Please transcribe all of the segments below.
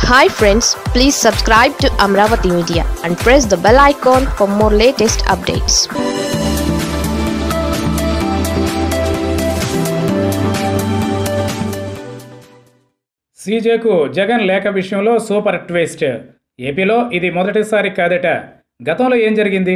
hi friends please subscribe to Amaravati media and press the bell icon for more latest updates సీజేకు జగన్ లేఖ విషయంలో super twist ఏపీలో ఇది మొదటిసారి కాదట గతంలో ఏం జరిగింది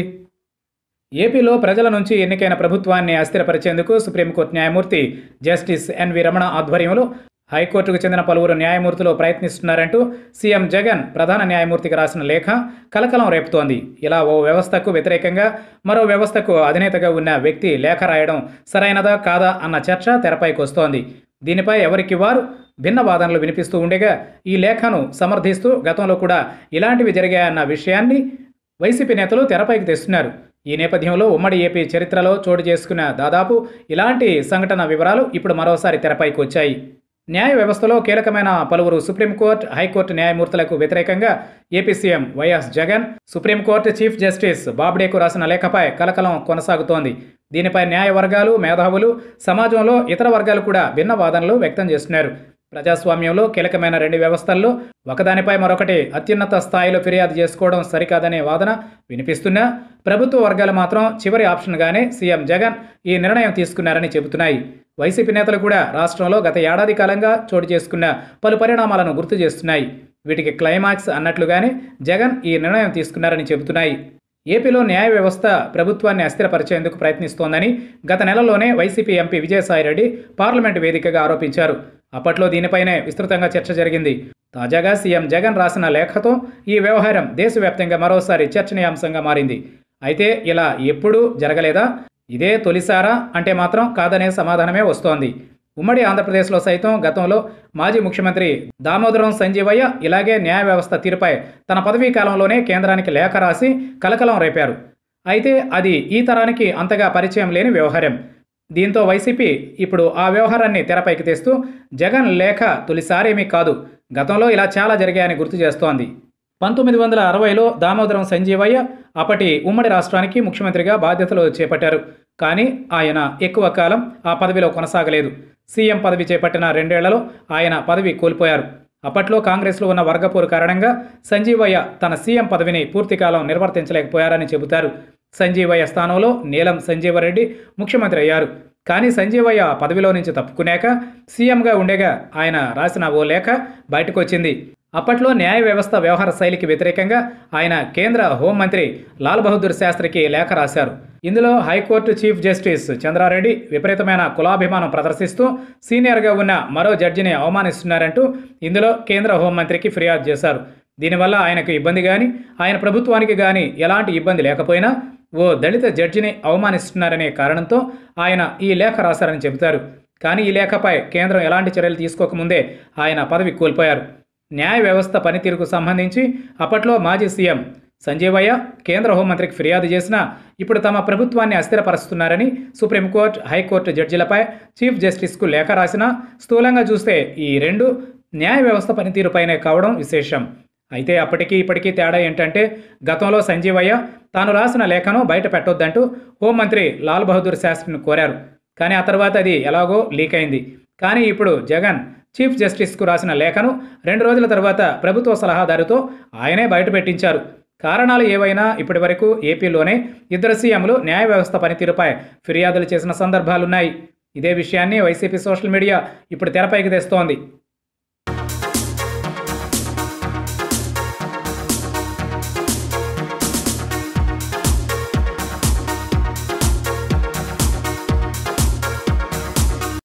ఏపీలో ప్రజల నుంచి ఎన్నికైన ప్రభుత్వాన్ని అస్థిరపరిచేందుకు సుప్రీంకోర్టు న్యాయమూర్తి జస్టిస్ ఎన్వి రమణ ఆధ్వర్యంలో హైకోర్టుకు చెందిన పలువురు న్యాయమూర్తులు ప్రయత్నిస్తున్నారంటూ సీఎం జగన్ ప్రధాన న్యాయమూర్తికి రాసిన లేఖ కలకలం రేపుతోంది ఇలా ఓ వ్యవస్థకు వ్యతిరేకంగా మరో వ్యవస్థకు అధినేతగా ఉన్న వ్యక్తి లేఖ రాయడం సరైనదా కాదా అన్న చర్చ తెరపైకి వస్తోంది దీనిపై ఎవరికి వారు భిన్న వాదనలు వినిపిస్తూ ఉండగా ఈ లేఖను సమర్థిస్తూ గతంలో కూడా ఇలాంటివి జరిగాయన్న విషయాన్ని వైసీపీ నేతలు తెరపైకి తెస్తున్నారు ఈ నేపథ్యంలో ఉమ్మడి ఏపీ చరిత్రలో చోటు చేసుకున్న దాదాపు ఇలాంటి సంఘటన వివరాలు ఇప్పుడు మరోసారి తెరపైకి వచ్చాయి న్యాయ వ్యవస్థలో కీలకమైన పలువురు సుప్రీంకోర్టు హైకోర్టు న్యాయమూర్తులకు వ్యతిరేకంగా AP CM YS Jagan supreme court chief justice బాబ్డేకు రాసిన లేఖపై కలకలం కొనసాగుతోంది దీనిపై న్యాయ వర్గాలు మేధావులు సమాజంలో ఇతర వర్గాలు కూడా భిన్న వాదనలు వ్యక్తం చేస్తున్నారు ప్రజాస్వామ్యంలో కీలకమైన రెండు వ్యవస్థల్లో ఒకదానిపై మరొకటి అత్యున్నత స్థాయిలో ఫిర్యాదు చేసుకోవడం సరికాదనే వాదన వినిపిస్తున్నా ప్రభుత్వ వర్గాలు మాత్రం చివరి ఆప్షన్గానే సీఎం జగన్ ఈ నిర్ణయం తీసుకున్నారని చెబుతున్నాయి వైసీపీ నేతలు కూడా రాష్ట్రంలో గత ఏడాది కాలంగా చోటు చేసుకున్న పలు పరిణామాలను గుర్తు చేస్తున్నాయి వీటికి క్లైమాక్స్ అన్నట్లుగానే జగన్ ఈ నిర్ణయం తీసుకున్నారని చెబుతున్నాయి ఏపీలో న్యాయ వ్యవస్థ ప్రభుత్వాన్ని అస్థిరపరిచేందుకు ప్రయత్నిస్తోందని గత నెలలోనే వైసీపీ ఎంపీ విజయసాయిరెడ్డి పార్లమెంటు వేదికగా ఆరోపించారు అప్పట్లో దీనిపైనే విస్తృతంగా చర్చ జరిగింది తాజాగా సీఎం జగన్ రాసిన లేఖతో ఈ వ్యవహారం దేశవ్యాప్తంగా మరోసారి చర్చనీయాంశంగా మారింది అయితే ఇలా ఎప్పుడూ జరగలేదా ఇదే తొలిసారా అంటే మాత్రం కాదనే సమాధానమే వస్తోంది ఉమ్మడి ఆంధ్రప్రదేశ్లో సైతం గతంలో మాజీ ముఖ్యమంత్రి దామోదరం సంజీవయ్య ఇలాగే న్యాయ వ్యవస్థ తీరుపై తన పదవీ కాలంలోనే కేంద్రానికి లేఖ రాసి కలకలం రేపారు అయితే అది ఈ తరానికి అంతగా పరిచయం లేని వ్యవహారం దీంతో వైసీపీ ఇప్పుడు ఆ వ్యవహారాన్ని తెరపైకి తెస్తూ జగన్ లేఖ తొలిసారేమీ కాదు గతంలో ఇలా చాలా జరిగాయని గుర్తు చేస్తోంది పంతొమ్మిది వందల అరవైలో దామోదరం సంజీవయ్య అప్పటి ఉమ్మడి రాష్ట్రానికి ముఖ్యమంత్రిగా బాధ్యతలు చేపట్టారు కానీ ఆయన ఎక్కువ కాలం ఆ పదవిలో కొనసాగలేదు సీఎం పదవి చేపట్టిన రెండేళ్లలో ఆయన పదవి కోల్పోయారు అప్పట్లో కాంగ్రెస్లో ఉన్న వర్గపోరు కారణంగా సంజీవయ్య తన సీఎం పదవిని పూర్తికాలం నిర్వర్తించలేకపోయారని చెబుతారు సంజీవయ్య స్థానంలో నీలం సంజీవరెడ్డి ముఖ్యమంత్రి అయ్యారు కానీ సంజీవయ్య పదవిలో నుంచి తప్పుకున్నాక సీఎంగా ఉండేగా ఆయన రాసిన ఓ లేఖ బయటకు వచ్చింది అప్పట్లో న్యాయ వ్యవస్థ వ్యవహార శైలికి వ్యతిరేకంగా ఆయన కేంద్ర హోంమంత్రి లాల్ బహదూర్ శాస్త్రికి లేఖ రాశారు ఇందులో హైకోర్టు చీఫ్ జస్టిస్ చంద్రారెడ్డి విపరీతమైన కులాభిమానం ప్రదర్శిస్తూ సీనియర్గా ఉన్న మరో జడ్జిని అవమానిస్తున్నారంటూ ఇందులో కేంద్ర హోంమంత్రికి ఫిర్యాదు చేశారు దీనివల్ల ఆయనకు ఇబ్బంది కానీ ఆయన ప్రభుత్వానికి కానీ ఎలాంటి ఇబ్బంది లేకపోయినా ఓ దళిత జడ్జిని అవమానిస్తున్నారనే కారణంతో ఆయన ఈ లేఖ రాశారని చెబుతారు కానీ ఈ లేఖపై కేంద్రం ఎలాంటి చర్యలు తీసుకోకముందే ఆయన పదవి కోల్పోయారు న్యాయ వ్యవస్థ పనితీరుకు సంబంధించి అప్పట్లో మాజీ సీఎం సంజీవయ్య కేంద్ర హోంమంత్రికి ఫిర్యాదు చేసినా ఇప్పుడు తమ ప్రభుత్వాన్ని అస్థిరపరుస్తున్నారని సుప్రీంకోర్టు హైకోర్టు జడ్జిలపై చీఫ్ జస్టిస్కు లేఖ రాసినా స్థూలంగా చూస్తే ఈ రెండు న్యాయ వ్యవస్థ పనితీరుపైనే కావడం విశేషం అయితే అప్పటికీ ఇప్పటికీ తేడా ఏంటంటే గతంలో సంజీవయ్య తాను రాసిన లేఖను బయట పెట్టొద్దంటూ హోంమంత్రి లాల్ బహదూర్ శాస్త్రిని కోరారు కానీ ఆ తర్వాత అది ఎలాగో లీక్ అయింది కానీ ఇప్పుడు జగన్ చీఫ్ జస్టిస్కు రాసిన లేఖను రెండు రోజుల తర్వాత ప్రభుత్వ సలహాదారుతో ఆయనే బయటపెట్టించారు కారణాలు ఏవైనా ఇప్పటి వరకు ఏపీలోనే ఇద్దరు సీఎంలు న్యాయ వ్యవస్థ పనితీరుపై ఫిర్యాదులు చేసిన సందర్భాలున్నాయి ఇదే విషయాన్ని వైసీపీ సోషల్ మీడియా ఇప్పుడు తెరపైకి తెస్తోంది